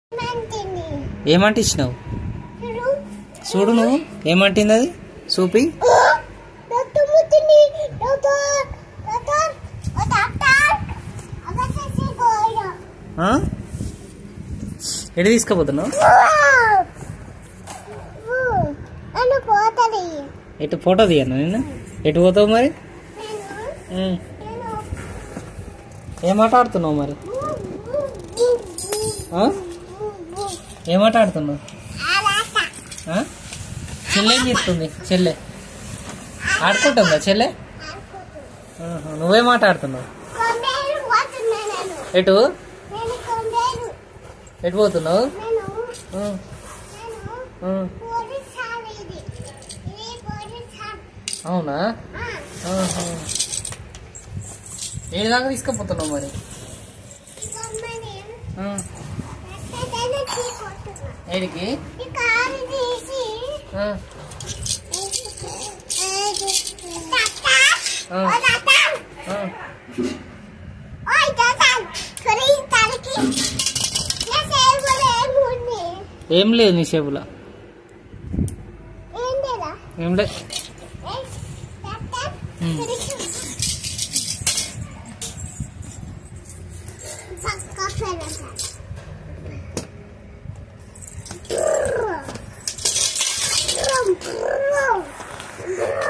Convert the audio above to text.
ఏమంటే ఇచ్చినావు చూడు నువ్వు ఏమంటింది అది చూపి ఆ? ఎటు తీసుకుపోతున్నావు పోతుంది ఎటు ఫోటో తీయను నిన్ను ఎటు పోతావు మరి ఉమ్. ఏం ఆట ఆడుతున్నావు మరి ఆ? ఏం ఆట ఆడుతున్నావు ఆ? చెల్లె ఏం చేస్తుంది చెల్లె ఆడుకుంటుందా చెల్లె ఆహా. నువ్వేం ఆట ఆడుతున్నావు ఎటు ఎటు పోతున్నావు ఆ, ఆ. అవునా ఆహా. ఏ దాకా తీసుకుపోతున్నావు మరి ఆ, ఏడికి ఆ, ఆ, ఆ. ఏం లేదు నీ షేపులో ఏం లేదు ఉమ్. Purr.